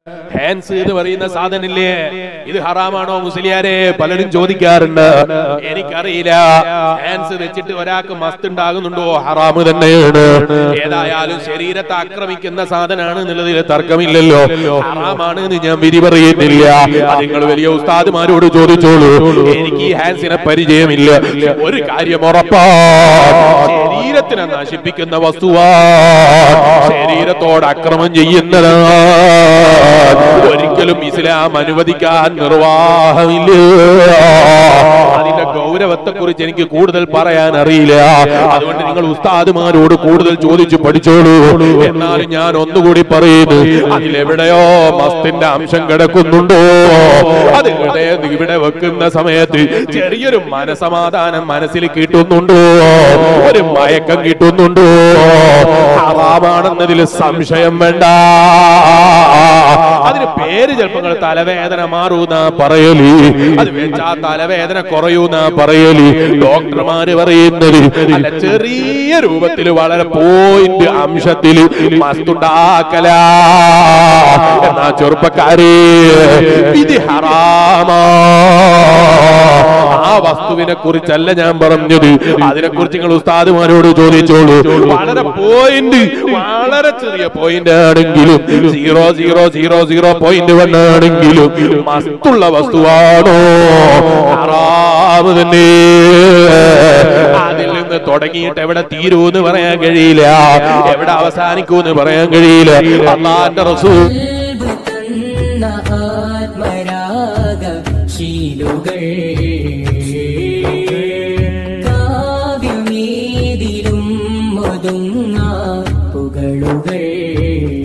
Hans എന്ന് പറയുന്ന സാധനില്ലേ ഇത് ഹറാമാണോ മുസ്ലിയാരെ പലരും ചോദിക്കാറുണ്ട് എനിക്കറിയില്ല ഹാൻസ് വെച്ചിട്ട് ഒരാൾക്ക് മസ്ത് ഉണ്ടാകുന്നുണ്ടോ ഹറാമ് തന്നെയാണ് ഏതായാലും ശരീരത്തെ ആക്രമിക്കുന്ന സാധനമാണ് എന്നുള്ളതിൽ തർക്കമില്ലല്ലോ ഹറാമാണ് എന്ന് ഞാൻ വിധി പറയുന്നില്ല അത് നിങ്ങൾ വലിയ ഉസ്താദുമാരോട് ചോദിച്ചോളൂ എനിക്ക് ഈ ഹാൻസിനെ പരിചയമില്ല ഒരു കാര്യം ഉറപ്പാ ശരീരത്തിനെ നശിപ്പിക്കുന്ന വസ്തുവാ ശരീരത്തോട് അക്രമം ചെയ്യുന്നതാ ഒരിക്കലും ഇസ്ലാം അനുവദിക്കാൻ നിർവാഹമില്ല അതിന്റെ ഗൗരവത്തെ കുറിച്ച് എനിക്ക് കൂടുതൽ പറയാൻ അറിയില്ല അതുകൊണ്ട് നിങ്ങൾ ഉസ്താദുമാരോട് കൂടുതൽ ചോദിച്ചു പഠിച്ചോളൂ എന്നാലും ഞാൻ ഒന്നുകൂടി പറയുന്നു അതിലെവിടെയോ മസ്തിന്റെ അംശം കിടക്കുന്നുണ്ടോ അത് ഇവിടെ ഇവിടെ വെക്കുന്ന സമയത്ത് ചെറിയൊരു മനസമാധാനം മനസ്സിൽ കിട്ടുന്നുണ്ടോ ഒരു മയക്കം കിട്ടുന്നുണ്ടോ ഹറാമാണെന്നതിൽ സംശയം വേണ്ട അതിന് പേര് ചിലപ്പോ നിങ്ങൾ തലവേദന മാറൂന്ന പറയലി അത് വെച്ചാ തലവേദന കുറയൂന്ന പറയലി ഡോക്ടർമാര് പറയുന്നത് അല്ല ചെറിയ രൂപത്തിൽ വളരെ പോയിന്റ് അംശത്തിൽ മസ്തുണ്ടാക്കല എന്നാ ചെറുപ്പക്കാരെ ഇത് ഹറാമാ ആ വസ്തുവിനെ കുറിച്ചല്ല ഞാൻ പറഞ്ഞത് അതിനെ കുറിച്ച് നിങ്ങൾ ഉസ്താദുമാരോട് ചോദിച്ചോളൂ വളരെ പോയിന്റ് വളരെ ചെറിയ പോയിന്റ് ആണെങ്കിലും zero zero zero zero point വണ്ണാണെങ്കിലും മസ്തുള്ള വസ്തുവാണോ ഹറാമ് തന്നെ അതിൽ നിന്ന് തുടങ്ങിയിട്ട് എവിടെ തീരൂന്ന് പറയാൻ കഴിയില്ല എവിടെ അവസാനിക്കൂന്ന് പറയാൻ കഴിയില്ല അള്ളാന്റെ റസൂൽ തന്ന ആത്മരാഗ ശീലുകൾ കാവ്യമേതിലും ഒതുങ്ങ പുകളുകൾ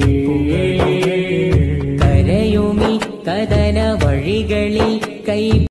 കരയുമി കഥന വഴികളിൽ കൈ